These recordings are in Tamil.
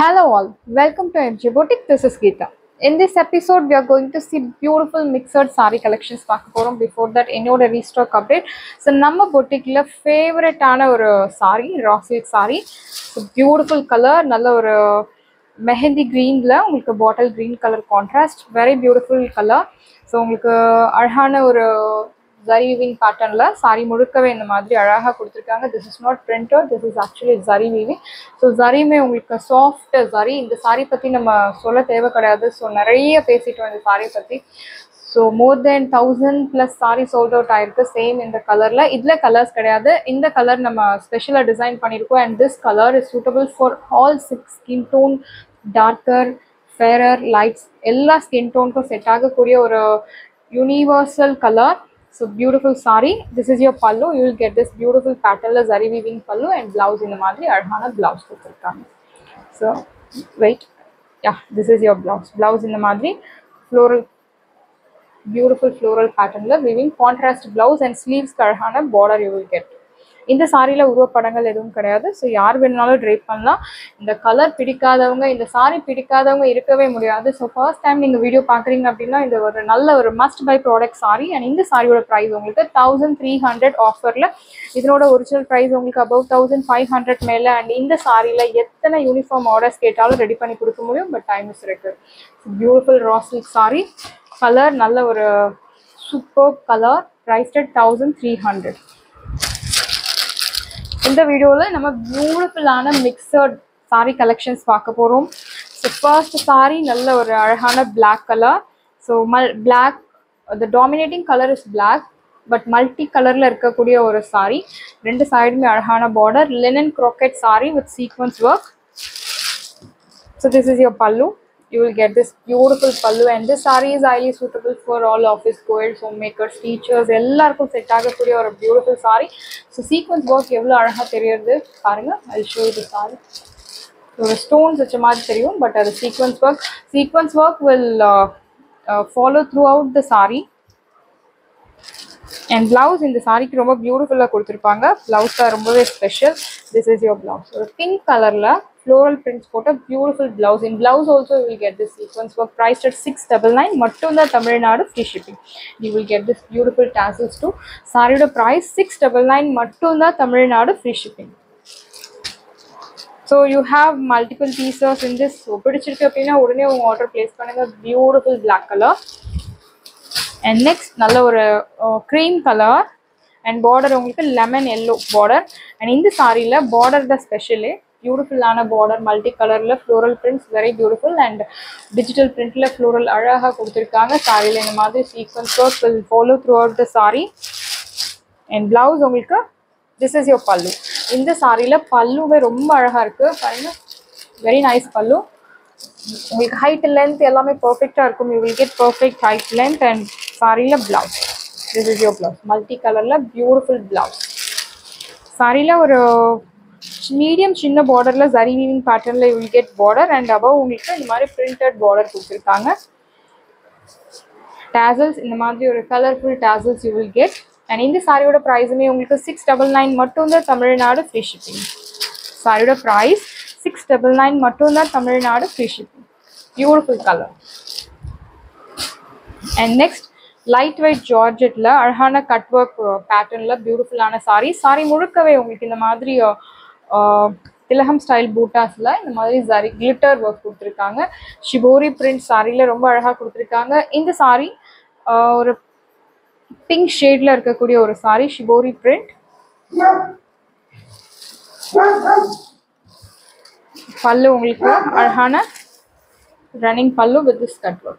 Hello all, welcome to MJ Boutique. This is Geeta. In this episode, we are going to see beautiful mixed saree collections பார்க்க போகிறோம் பிஃபோர் தட் என்னோட ரீஸ்டாக் அப்டேட் ஸோ நம்ம பொட்டிக்கில் ஃபேவரட்டான ஒரு saree raw silk saree so beautiful colour நல்ல ஒரு மெஹந்தி க்ரீனில் உங்களுக்கு bottle green colour contrast very beautiful colour so உங்களுக்கு அழகான ஒரு ஜரி வீவிங் பேட்டர்னில் சாரி முழுக்கவே இந்த மாதிரி அழகாக கொடுத்துருக்காங்க this is not printed this is actually zari weaving so ஜரியுமே உங்களுக்கு சாஃப்ட் ஜரி இந்த சாரி பற்றி நம்ம சொல்ல தேவை கிடையாது ஸோ நிறைய பேசிட்டோம் இந்த சாரி பற்றி so more then thousand plus saree sold out ஆயிருக்கு சேம் இந்த கலரில் இதில் கலர்ஸ் கிடையாது இந்த கலர் நம்ம ஸ்பெஷலாக டிசைன் பண்ணியிருக்கோம் and this colour is suitable for all six skin tone darker fairer lights எல்லா ஸ்கின் டோனுக்கும் செட் ஆகக்கூடிய ஒரு universal colour so beautiful sorry this is your pallu you will get this beautiful பேட்டர்னில் zari weaving pallu and blouse இந்த மாதிரி அழகான பிளவுஸ் கொடுத்துருக்காங்க so wait yeah this is your blouse blouse இந்த மாதிரி ஃப்ளோரல் பியூட்டிஃபுல் ஃப்ளோரல் பேட்டர்னில் வீவிங் கான்ட்ராஸ்ட் பிளவுஸ் அண்ட் ஸ்லீவ்ஸ்க்கு அழகான பார்டர் யூ வில் கெட் இந்த சாரியில் உருவப்படங்கள் எதுவும் கிடையாது ஸோ யார் வேணுனாலும் ட்ரைப் பண்ணலாம் இந்த கலர் பிடிக்காதவங்க இந்த சாரி பிடிக்காதவங்க இருக்கவே முடியாது ஸோ ஃபர்ஸ்ட் டைம் நீங்கள் வீடியோ பார்க்குறீங்க அப்படின்னா இது ஒரு நல்ல ஒரு must buy product saree and இந்த சாரியோட ப்ரைஸ் உங்களுக்கு தௌசண்ட் த்ரீ ஹண்ட்ரட் ஆஃபரில் இதனோட ஒரிஜினல் ப்ரைஸ் உங்களுக்கு அபவ் தௌசண்ட் ஃபைவ் ஹண்ட்ரட் மேலே அண்ட் இந்த சாரியில் எத்தனை யூனிஃபார்ம் ஆர்டர்ஸ் கேட்டாலும் ரெடி பண்ணி கொடுக்க முடியும் பட் டைம் இஸ் இருக்கு beautiful raw silk saree colour நல்ல ஒரு super colour priced thousand three hundred இந்த வீடியோவில் நம்ம பியூட்டிஃபுல்லான மிக்சட் சாரி கலெக்ஷன்ஸ் பார்க்க போகிறோம் ஸோ ஃபர்ஸ்ட் சாரி நல்ல ஒரு அழகான பிளாக் கலர் ஸோ மல் black the dominating colour is black but multi கலரில் இருக்கக்கூடிய ஒரு சாரி ரெண்டு சைடுமே அழகான border linen crochet saree with sequins work so this is your pallu you will get this beautiful pallu and this saree is highly suitable for all office goers homemakers teachers எல்லாருக்கும் செட் ஆகக்கூடிய ஒரு beautiful sorry so sequins work எவ்வளோ அழகாக தெரியுது பாருங்க ஐ ஷோ இது சாரி ஒரு ஸ்டோன்ஸ் வச்ச மாதிரி தெரியும் பட் அது sequins work sequins work will follow throughout the sorry and blouse இந்த சாரிக்கு ரொம்ப பியூட்டிஃபுல்லாக கொடுத்துருப்பாங்க பிளவுஸ் தான் ரொம்பவே special this is your blouse ஒரு பிங்க் கலரில் ஃப்ளோரல் பிரிண்ட்ஸ் போட்ட beautiful blouse in blouse also will get this sequins work price at six double nine மட்டும் தான் Tamil Nadu free shipping you will get this beautiful tassels to சாரியோட ப்ரைஸ் சிக்ஸ் டபுள் நைன் மட்டும் தான் Tamil Nadu free shipping so you have multiple pieces in this பிடிச்சிருக்கு அப்படின்னா உடனே உங்கள் ஆர்டர் ப்ளேஸ் பண்ணுங்கள் beautiful black colour and next நல்ல ஒரு க்ரீம் கலர் அண்ட் பார்டர் உங்களுக்கு லெமன் எல்லோ பார்டர் அண்ட் இந்த சாரியில் பார்டர் தான் ஸ்பெஷலு பியூட்டிஃபுல்லான பார்டர் மல்டி கலரில் floral prints very beautiful and digital பிரிண்ட்டில் floral அழகாக கொடுத்துருக்காங்க சாரியில் இந்த மாதிரி sequins work will follow throughout the sorry and blouse உங்களுக்கு திஸ் இஸ் யோர் பல்லு இந்த சாரியில் பல்லுவே ரொம்ப அழகாக இருக்குது பாருங்க வெரி நைஸ் பல்லு உங்களுக்கு ஹைட் லென்த் எல்லாமே பர்ஃபெக்டாக இருக்கும் you will get perfect height length and சாரியில் blouse this is your blouse multi கலரில் பியூட்டிஃபுல் ப்ளவுஸ் சாரியில் ஒரு மீடியம் சின்ன பார்டரில் ஜரி வீவிங் பேட்டர்னில் you will get border and above உங்களுக்கு இந்த மாதிரி பிரிண்டட் பார்டர் கொடுத்துருக்காங்க டேசல்ஸ் இந்த மாதிரி ஒரு colourful tassels you will get and இந்த சாரியோட ப்ரைஸுமே உங்களுக்கு சிக்ஸ் டபுள் நைன் மட்டும்தான் தமிழ்நாடு ஃப்ரீ ஷிப்பிங் சாரியோட ப்ரைஸ் சிக்ஸ் டபுள் நைன் மட்டும்தான் Tamil Nadu free shipping beautiful colour and next light weight ஜார்ஜெட்டில் அழகான கட் ஒர்க் பேட்டர்னில் பியூட்டிஃபுல்லான சாரி சாரி முழுக்கவே உங்களுக்கு இந்த மாதிரி திலகம் ஸ்டைல் பூட்டாஸில் இந்த மாதிரி சாரி கிளிட்டர் ஒர்க் கொடுத்துருக்காங்க ஷிபோரி பிரிண்ட் சாரியில் ரொம்ப அழகாக கொடுத்துருக்காங்க இந்த சாரி ஒரு பிங்க் ஷேடில் இருக்கக்கூடிய ஒரு சாரி ஷிபோரி பிரிண்ட் பல்லு உங்களுக்கு அழகான running pallu with this cut work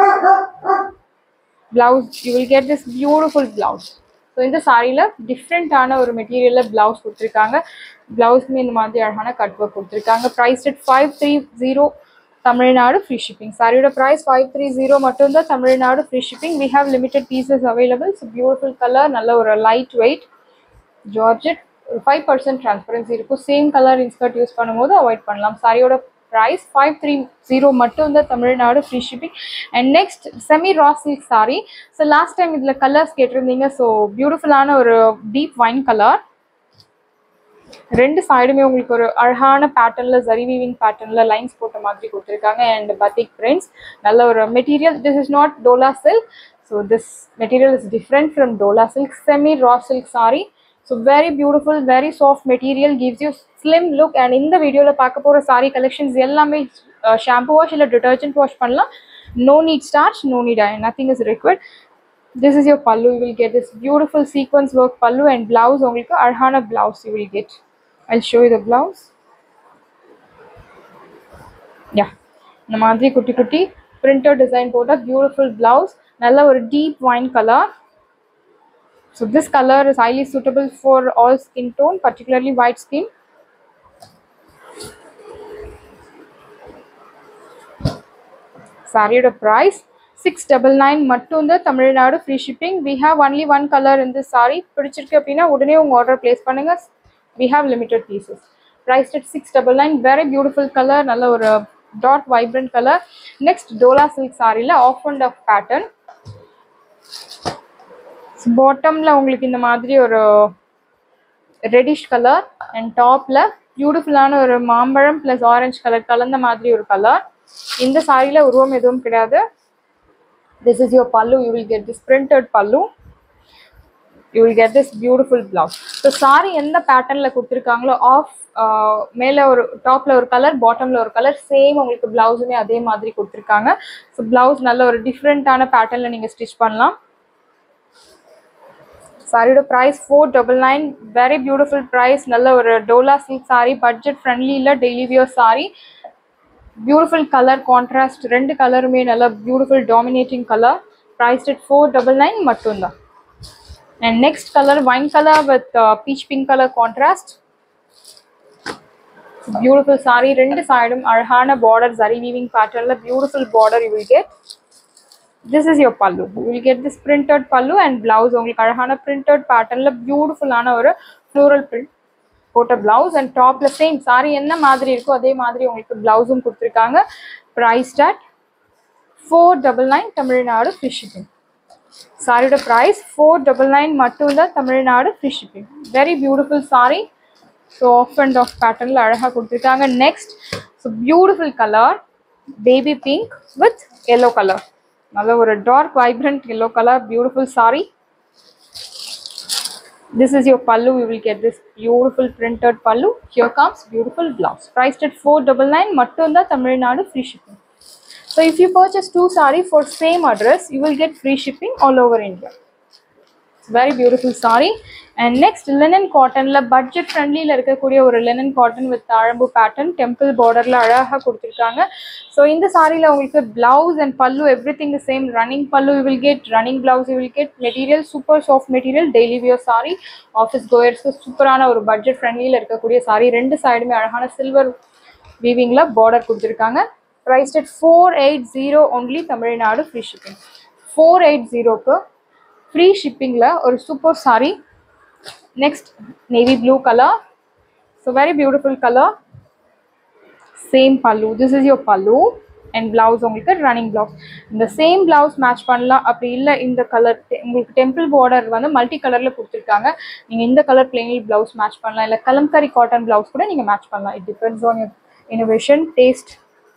blouse you will get this beautiful blouse so இந்த சாரியில் டிஃப்ரெண்ட்டான ஒரு மெட்டீரியலில் பிளவுஸ் கொடுத்துருக்காங்க பிளவுஸ்மே இந்த மாதிரி அழகான கட் ஒர்க் கொடுத்துருக்காங்க price at five three zero Tamil Nadu free shipping சாரியோட ப்ரைஸ் ஃபைவ் த்ரீ ஜீரோ மட்டும்தான் Tamil Nadu free shipping we have limited pieces available so beautiful colour நல்ல ஒரு லைட் வெயிட் ஜார்ஜெட் ஒரு ஃபைவ் பர்சன்ட் ட்ரான்ஸ்பரன்சி இருக்கும் சேம் கலர் இன்ஸ்கர்ட் யூஸ் பண்ணும்போது அவாய்ட் பண்ணலாம் சாரியோட ப்ரைஸ் ஃபைவ் த்ரீ ஜீரோ மட்டும் தான் Tamil Nadu free shipping and next semi raw silk saree so last time இதில் கலர்ஸ் கேட்டிருந்தீங்க ஸோ பியூட்டிஃபுல்லான ஒரு டீப் வைன் கலர் ரெண்டு சைடுமே உங்களுக்கு ஒரு அழகான பேட்டர்னில் ஜரி வீவிங் பேட்டர்னில் லைன்ஸ் போட்ட மாதிரி கொடுத்துருக்காங்க அண்ட் பத்திக் பிரிண்ட்ஸ் நல்ல ஒரு material this is not Dola silk so this material is different from Dola silk semi raw silk saree so very beautiful very soft material gives you slim look and இந்த வீடியோவில் பார்க்க போகிற சாரி கலெக்ஷன்ஸ் எல்லாமே ஷாம்பு வாஷ் இல்லை டிட்டர்ஜென்ட் வாஷ் பண்ணலாம் no need starch no need iron nothing is required this is your pallu you will get this beautiful sequence work pallu and blouse உங்களுக்கு அழகான blouse you will get i'll show you the blouse yeah இந்த மாதிரி குட்டி குட்டி printed design போட்ட beautiful blouse நல்ல ஒரு deep wine color so this color is highly suitable for all skin tone particularly white skin சாரியோட ப்ரைஸ் சிக்ஸ் டபுள் நைன் மட்டும் தான் Tamil Nadu free shipping we have only one colour இந்த சாரி பிடிச்சிருக்கு அப்படின்னா உடனே உங்கள் ஆர்டர் ப்ளேஸ் பண்ணுங்கள் we have limited pieces price at six double nine very beautiful colour நல்ல ஒரு dark vibrant colour next Dola silk சாரியில் ஆஃப் அண்ட் ஆஃப் பேட்டர்ன் பாட்டமில் உங்களுக்கு இந்த மாதிரி ஒரு ரெடிஷ் கலர் அண்ட் டாப்பில் பியூட்டிஃபுல்லான ஒரு மாம்பழம் ப்ளஸ் ஆரஞ்சு கலர் கலந்த மாதிரி ஒரு கலர் இந்த சாரியில் உருவம் எதுவும் கிடையாது this is your pallu you will get this printed pallu you will get this beautiful blouse so saree எந்த பேட்டர்னில் கொடுத்துருக்காங்களோ ஆஃப் மேலே ஒரு டாப்பில் ஒரு கலர் பாட்டமில் ஒரு கலர் சேம் உங்களுக்கு ப்ளவுஸுமே அதே மாதிரி கொடுத்துருக்காங்க ஸோ ப்ளவுஸ் நல்ல ஒரு டிஃப்ரெண்ட்டான பேட்டர்னில் நீங்கள் ஸ்டிச் பண்ணலாம் சாரியோட price four double nine very beautiful price நல்ல ஒரு Dola silk saree budget friendly இல்லை daily wear saree beautiful colour contrast ரெண்டு கலருமே நல்ல beautiful dominating colour priced at four double nine மட்டும்தான் and next colour wine colour with peach pink colour contrast beautiful saree ரெண்டு சைடும் அழகான பார்டர் ஜரி வீவிங் பேட்டர்னில் beautiful border you will get this is your pallu you will get this printed பல்லு அண்ட் பிளவுஸ் உங்களுக்கு அழகான பிரிண்டட் பேட்டர்னில் பியூட்டிஃபுல்லான ஒரு ஃப்ளோரல் பிரிண்ட் போட்ட பிளவுஸ் அண்ட் டாப்ல சேம் சாரி என்ன மாதிரி இருக்கோ அதே மாதிரி உங்களுக்கு பிளவுஸும் கொடுத்துருக்காங்க price at four double nine Tamil Nadu free shipping சாரியோட ப்ரைஸ் ஃபோர் டபுள் நைன் மட்டும்தான் Tamil Nadu free shipping very beautiful sorry so off and off பேட்டர்னில் அழகாக கொடுத்துருக்காங்க next so beautiful colour baby pink with yellow colour நல்ல ஒரு dark vibrant yellow colour beautiful saree this is your pallu you will get this beautiful printed pallu here comes beautiful blouse priced at 499 mattum da tamil nadu free shipping so if you purchase two sari for same address you will get free shipping all over india it's very beautiful sari and next linen cotton la budget friendly ல இருக்கக்கூடிய ஒரு linen cotton with தாழம்பு pattern temple borderல அழகா கொடுத்துருக்காங்க ஸோ இந்த சாரியில் உங்களுக்கு blouse and pallu everything same running pallu you will get running blouse you will get material super soft material daily wear saree office கோயர்ஸ்க்கு சூப்பரான ஒரு பட்ஜெட் ஃப்ரெண்ட்லியில் இருக்கக்கூடிய சாரி ரெண்டு சைடுமே அழகான சில்வர் வீவிங்கில் பார்டர் கொடுத்துருக்காங்க price at four eight zero only Tamil Nadu free shipping four eight ஜீரோக்கு ஃப்ரீ ஷிப்பிங்கில் ஒரு super saree next navy blue colour so very beautiful colour same pallu this is your pallu and blouse உங்களுக்கு ரன்னிங் பிளவுஸ் இந்த சேம் பிளவுஸ் மேட்ச் பண்ணலாம் அப்படி இல்லை இந்த கலர் உங்களுக்கு டெம்பிள் பார்டர் வந்து மல்டி கலரில் கொடுத்துருக்காங்க நீங்கள் இந்த கலர் பிளெயினில் பிளவுஸ் மேட்ச் பண்ணலாம் இல்லை கலம்கரி காட்டன் பிளவுஸ் கூட நீங்கள் மேட்ச் பண்ணலாம் it depends on your innovation taste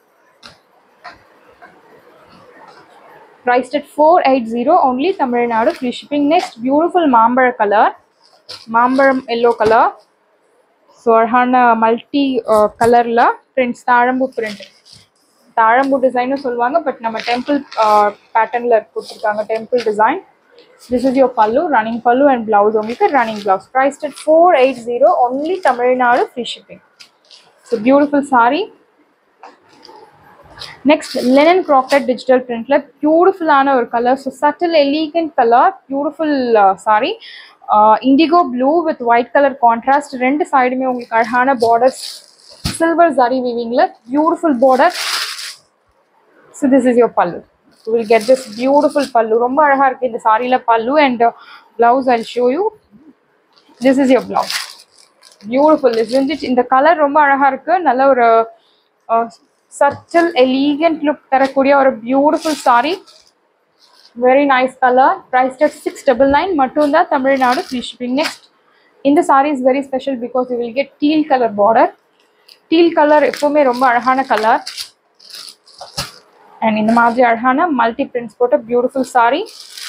priced at 480 only Tamil Nadu free shipping next beautiful மாம்பழ கலர் மாம்பழம் எல்லோ கலர் ஸோ அழகான மல்டி கலரில் பிரிண்ட்ஸ் தாழம்பு பிரிண்ட் தாழம்பு டிசைனும் சொல்லுவாங்க பட் நம்ம டெம்பிள் பேட்டர்னில் கொடுத்துருக்காங்க temple design this is your pallu running pallu and blouse உங்களுக்கு running blouse priced at four eight zero only Tamil Nadu free shipping so beautiful saree next linen crochet digital பிரிண்ட்ல பியூட்டிஃபுல்லான ஒரு colour so subtle elegant colour beautiful saree indigo blue with white colour contrast ரெண்டு சைடுமே உங்களுக்கு அழகான பார்டர்ஸ் சில்வர் ஜரி வீவிங்கில் beautiful border so this is your pallu you will get this beautiful pallu ரொம்ப அழகாக இருக்குது இந்த சாரியில் pallu and blouse I show you this is your blouse beautiful இது வந்து இந்த கலர் ரொம்ப அழகாக இருக்குது நல்ல ஒரு சச்சல் எலிகண்ட் லுக் தரக்கூடிய ஒரு beautiful saree very nice colour price at six double nine மட்டும் தான் தமிழ்நாடு ஃப்ரீ ஷிப்பிங் நெக்ஸ்ட் இந்த saree is very special because you will get teal color border teal colour எப்போவுமே ரொம்ப அழகான கலர் அண்ட் இந்த மாதிரி அழகான மல்டி பிரிண்ட்ஸ் போட்ட பியூட்டிஃபுல் saree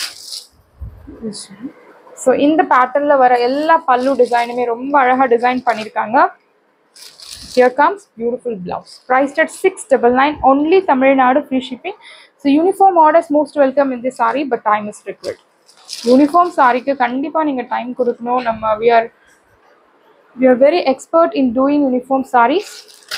ஸோ இந்த பேட்டர்னில் வர எல்லா பல்லு டிசைனுமே ரொம்ப அழகாக டிசைன் பண்ணியிருக்காங்க here comes beautiful blouse priced at six double nine only Tamil Nadu free shipping so uniform orders most welcome in the saree but time is required uniform சாரிக்கு கண்டிப்பாக நீங்கள் டைம் கொடுக்கணும் நம்ம we are we are very expert in doing uniform sarees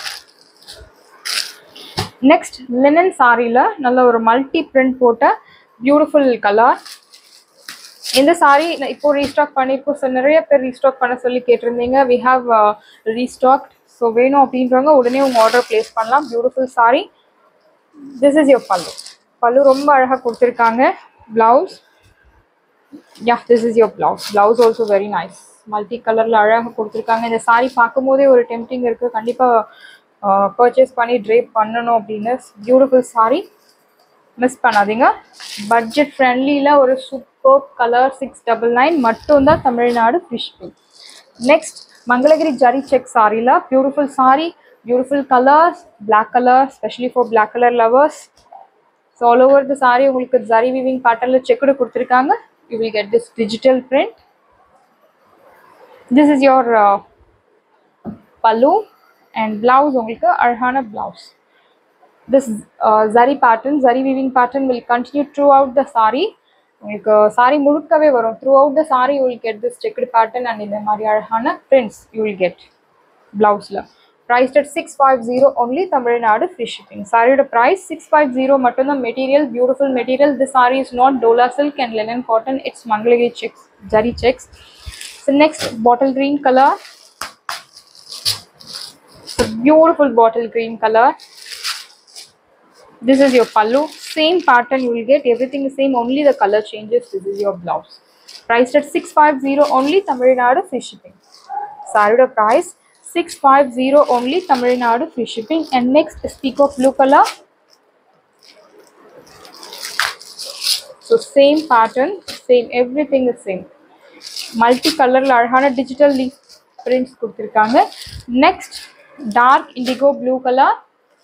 next linen சாரியில் நல்ல ஒரு மல்டி பிரிண்ட் போட்ட பியூட்டிஃபுல் கலர் இந்த சாரி இப்போ ரீஸ்டாக் பண்ணியிருக்கோம் ஸோ நிறைய பேர் ரீஸ்டாக் பண்ண சொல்லி கேட்டிருந்தீங்க வி ஹாவ் ரீஸ்டாக்ட் ஸோ வேணும் அப்படின்றவங்க உடனே உங்கள் ஆர்டர் ப்ளேஸ் பண்ணலாம் beautiful sorry this is your pallu pallu ரொம்ப அழகாக கொடுத்துருக்காங்க blouse yeah this is your blouse blouse also very nice multi கலரில் அழகாக கொடுத்துருக்காங்க இந்த சாரி பார்க்கும்போதே ஒரு டெம்டிங் இருக்குது கண்டிப்பாக பர்ச்சேஸ் பண்ணி ட்ரேப் பண்ணணும் அப்படின்னு பியூட்டிஃபுல் சாரி மிஸ் பண்ணாதீங்க பட்ஜெட் ஃப்ரெண்ட்லியில் ஒரு super colour six double nine மட்டும்தான் தமிழ்நாடு ஃபிஷ் நெக்ஸ்ட் மங்களகிரி ஜரி செக் சாரியில் beautiful saree beautiful colours black colour specially for black colour lovers so all over the saree உங்களுக்கு ஜரி விவிங் பேட்டர்னில் செக்குடு கொடுத்துருக்காங்க you will get this digital print this is your pallu and blouse உங்களுக்கு அழகான blouse this uh, zari pattern zari weaving pattern will continue throughout the saree உங்களுக்கு சாரி முழுக்கவே வரும் throughout the saree you will get this checked pattern and இந்த மாதிரி அழகான பிரிண்ட்ஸ் யூ வில் கெட் ப்ளவுஸில் price at six five zero only Tamil Nadu free shipping சாரியோட ப்ரைஸ் சிக்ஸ் ஃபைவ் ஜீரோ மட்டும்தான் material beautiful material the saree is not Dola silk and linen cotton it's Mangalagiri checks zari checks so next bottle green colour beautiful bottle green colour this is your pallu same pattern you will get everything is same only the color changes this is your blouse priced at 650 only tamil nadu free shipping saree price 650 only tamil nadu free shipping and next is peacock blue color so same pattern same everything is same multi color அழகான டிஜிட்டல் லீஃப் பிரிண்ட்ஸ் கொடுத்துருக்காங்க next dark indigo blue colour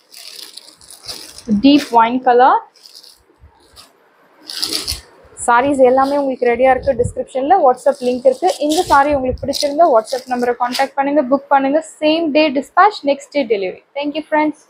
deep wine colour sarees எல்லாமே உங்களுக்கு ரெடியாக இருக்குது டிஸ்கிரிப்ஷனில் வாட்ஸ்அப் லிங்க் இருக்குது இந்த சாரீ உங்களுக்கு பிடிச்சிருந்தா வாட்ஸ்அப் நம்பரை காண்டாக்ட் பண்ணுங்கள் புக் பண்ணுங்கள் same day dispatch next day delivery thank you friends